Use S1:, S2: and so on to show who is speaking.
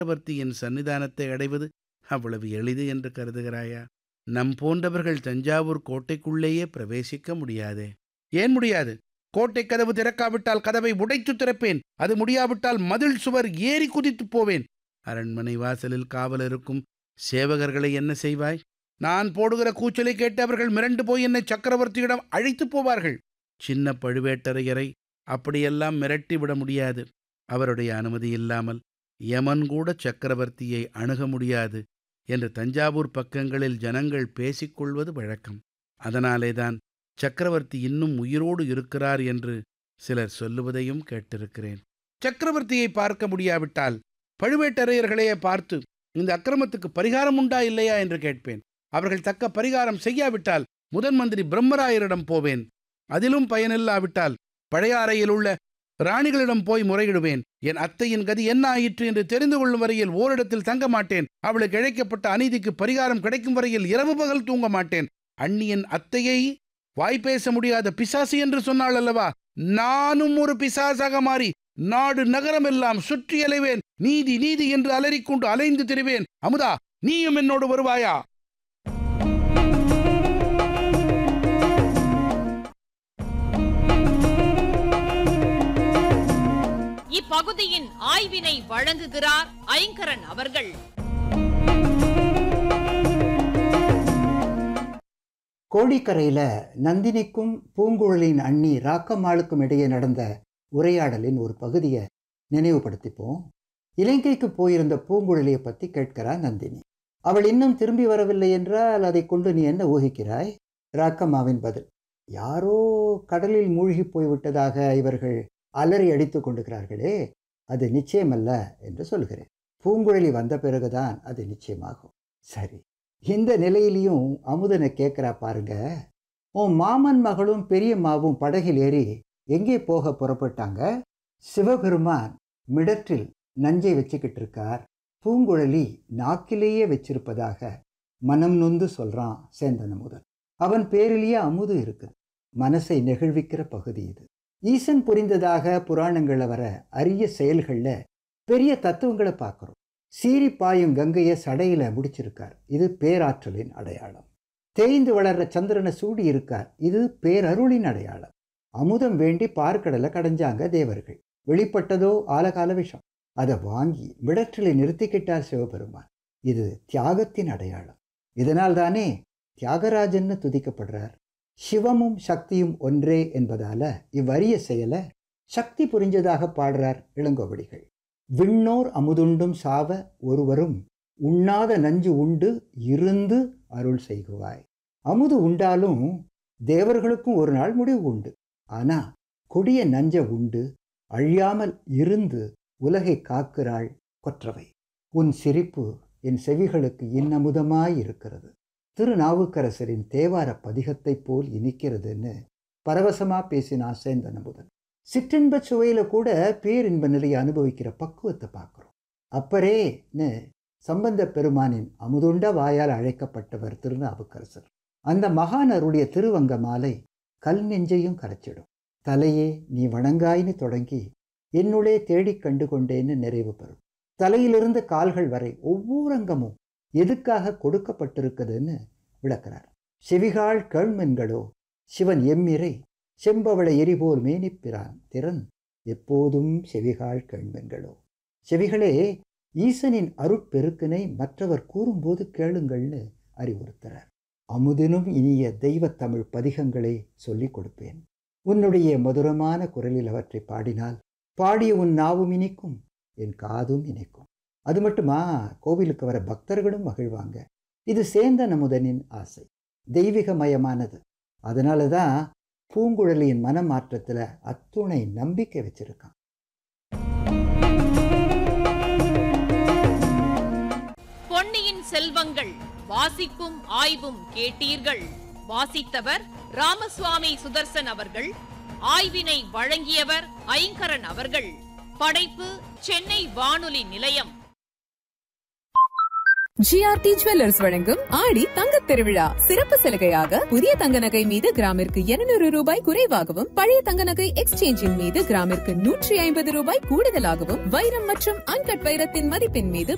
S1: சக்கரவர்த்தியின் சன்னிதானத்தை அடைவது அவ்வளவு எளிது என்று கருதுகிறாயா நம் போன்றவர்கள் தஞ்சாவூர் கோட்டைக்குள்ளேயே பிரவேசிக்க முடியாதே ஏன் முடியாது கோட்டை கதவு திறக்காவிட்டால் கதவை உடைத்து திறப்பேன் அது முடியாவிட்டால் மதில் சுவர் ஏறி குதித்துப் போவேன் அரண்மனை வாசலில் காவல் இருக்கும் சேவகர்களை என்ன செய்வாய் நான் போடுகிற கூச்சலை கேட்டு அவர்கள் மிரண்டு போய் என்னை சக்கரவர்த்தியிடம் அழைத்துப் போவார்கள் சின்ன பழுவேட்டரையரை அப்படியெல்லாம் மிரட்டி விட முடியாது அவருடைய அனுமதி இல்லாமல் யமன் கூட சக்கரவர்த்தியை அணுக முடியாது என்று தஞ்சாவூர் பக்கங்களில் ஜனங்கள் பேசிக்கொள்வது வழக்கம் அதனாலேதான் சக்கரவர்த்தி இன்னும் உயிரோடு இருக்கிறார் என்று சிலர் சொல்லுவதையும் கேட்டிருக்கிறேன் சக்கரவர்த்தியை பார்க்க முடியாவிட்டால் பழுவேட்டரையர்களையே பார்த்து இந்த அக்கிரமத்துக்கு பரிகாரம் உண்டா இல்லையா என்று கேட்பேன் அவர்கள் தக்க பரிகாரம் செய்யாவிட்டால் முதன் மந்திரி பிரம்மராயரிடம் போவேன் அதிலும் பயனில்லாவிட்டால் பழையாறையில் உள்ள ராணிகளிடம் போய் முறையிடுவேன் என் அத்தையின் கதி என்ன ஆயிற்று என்று தெரிந்து கொள்ளும் வரையில் ஓரிடத்தில் தங்க மாட்டேன் அவளுக்கு இழைக்கப்பட்ட அநீதிக்கு பரிகாரம் கிடைக்கும் வரையில் இரவு பகல் தூங்க மாட்டேன் அண்ணியின் அத்தையை வாய் பேச முடியாத பிசாசு என்று சொன்னாள் அல்லவா நானும் ஒரு பிசாசாக மாறி நாடு நகரமெல்லாம் சுற்றி அலைவேன் நீதி நீதி என்று அலறிக்கொண்டு அலைந்து திரிவேன் அமுதா நீயும் என்னோடு வருவாயா
S2: இப்பகுதியின் ஆய்வினை வழங்குகிறார் ஐங்கரன் அவர்கள்
S3: கோடிக்கரையில் நந்தினிக்கும் பூங்குழலின் அண்ணி ராக்கம்மாளுக்கும் இடையே நடந்த உரையாடலின் ஒரு பகுதியை நினைவுபடுத்திப்போம் இலங்கைக்கு போயிருந்த பூங்குழலியை பற்றி கேட்கிறா நந்தினி அவள் இன்னும் திரும்பி வரவில்லை என்றால் அதை கொண்டு நீ என்ன ஊகிக்கிறாய் ராக்கம்மாவின் பதில் யாரோ கடலில் மூழ்கி போய்விட்டதாக இவர்கள் அலறி அடித்து கொண்டிருக்கிறார்களே அது நிச்சயமல்ல என்று சொல்கிறேன் பூங்குழலி வந்த பிறகுதான் அது நிச்சயமாகும் சரி இந்த நிலையிலையும் அமுதனை கேட்குறா பாருங்க உன் மாமன் மகளும் பெரியம்மாவும் படகில் ஏறி எங்கே போக புறப்பட்டாங்க சிவபெருமான் மிடற்றில் நஞ்சை வச்சுக்கிட்டு இருக்கார் பூங்குழலி நாக்கிலேயே வச்சிருப்பதாக மனம் நொந்து சொல்றான் சேந்தன் அமுதன் அவன் பேரிலேயே அமுது இருக்குது மனசை நெகிழ்விக்கிற பகுதி இது ஈசன் புரிந்ததாக புராணங்களில் வர அரிய செயல்களில் பெரிய தத்துவங்களை பார்க்குறோம் சீறி பாயும் கங்கையை சடையில முடிச்சிருக்கார் இது பேராற்றலின் அடையாளம் தேய்ந்து வளர்ற சந்திரனை சூடி இருக்கார் இது பேரருளின் அடையாளம் அமுதம் வேண்டி பார்க்கடலை கடைஞ்சாங்க தேவர்கள் வெளிப்பட்டதோ ஆலகால விஷம் அதை வாங்கி மிடற்றிலை நிறுத்திக்கிட்டார் சிவபெருமான் இது தியாகத்தின் அடையாளம் இதனால் தானே தியாகராஜன்னு துதிக்கப்படுறார் சிவமும் சக்தியும் ஒன்றே என்பதால இவ்வரிய செயலை சக்தி புரிஞ்சதாக பாடுறார் இளங்கோவடிகள் விண்ணோர் அமுதுண்டும் சாவ ஒருவரும் உண்ணாத நஞ்சு உண்டு இருந்து அருள் செய்குவாய் அமுது உண்டாலும் தேவர்களுக்கும் ஒரு நாள் முடிவு உண்டு ஆனா கொடிய நஞ்ச உண்டு அழியாமல் இருந்து உலகை காக்கிறாள் கொற்றவை உன் சிரிப்பு என் செவிகளுக்கு இன்னமுதமாய் இருக்கிறது திருநாவுக்கரசரின் தேவார பதிகத்தைப் போல் இனிக்கிறதுன்னு பரவசமா பேசினா சேந்தன் அமுதன் சிற்றின்ப சுவையில கூட பேரின்ப நிலையை அனுபவிக்கிற பக்குவத்தை பார்க்குறோம் அப்பரேன்னு சம்பந்த பெருமானின் அமுதுண்ட வாயால் அழைக்கப்பட்டவர் திருநாவுக்கரசர் அந்த மகானருடைய திருவங்க மாலை கல் நெஞ்சையும் கரைச்சிடும் தலையே நீ வணங்காய்னு தொடங்கி என்னுள்ளே தேடிக் கண்டு கொண்டேன்னு நிறைவு பெறும் தலையிலிருந்து கால்கள் வரை ஒவ்வொரு அங்கமும் எதுக்காக கொடுக்கப்பட்டிருக்குதுன்னு விளக்கிறார் செவிகால் கேள்மென்களோ சிவன் எம்மிரை செம்பவள எரிபோல் மேனிப்பிரான் திறன் எப்போதும் செவிகால் கேள்மென்களோ செவிகளே ஈசனின் அருட்பெருக்கினை மற்றவர் கூறும்போது கேளுங்கள்னு அறிவுறுத்துறார் அமுதினும் இனிய தெய்வத் தமிழ் பதிகங்களை சொல்லிக் கொடுப்பேன் உன்னுடைய மதுரமான குரலில் அவற்றை பாடினால் பாடிய உன் நாவும் இனிக்கும் என் காதும் இனிக்கும் அது மட்டுமா கோவிலுக்கு வர பக்தர்களும் மகிழ்வாங்க இது சேந்த நமுதனின் ஆசை தெய்வீகமயமானது அதனால தான் பூங்குழலியின் மனமாற்றத்தில் அத்துணை நம்பிக்கை வச்சிருக்கான்
S2: பொன்னியின் செல்வங்கள் வாசிப்பும் ஆய்வும் கேட்டீர்கள் வாசித்தவர் ராமசுவாமி சுதர்சன் அவர்கள் ஆய்வினை வழங்கியவர் ஐங்கரன் அவர்கள் படைப்பு சென்னை வானொலி நிலையம்
S4: ஜிஆர்டி ஜுவல்லர்ஸ் வழங்கும் ஆடி தங்கத் திருவிழா சிறப்பு சலுகையாக புதிய தங்க நகை மீது கிராமிற்கு 200 ரூபாய் குறைவாகவும் பழைய தங்க நகை எக்ஸ்சேஞ்சின் மீது கிராமிற்கு நூற்றி ஐம்பது ரூபாய் கூடுதலாகவும் வைரம் மற்றும் அன்கட் வைரத்தின் மதிப்பின் மீது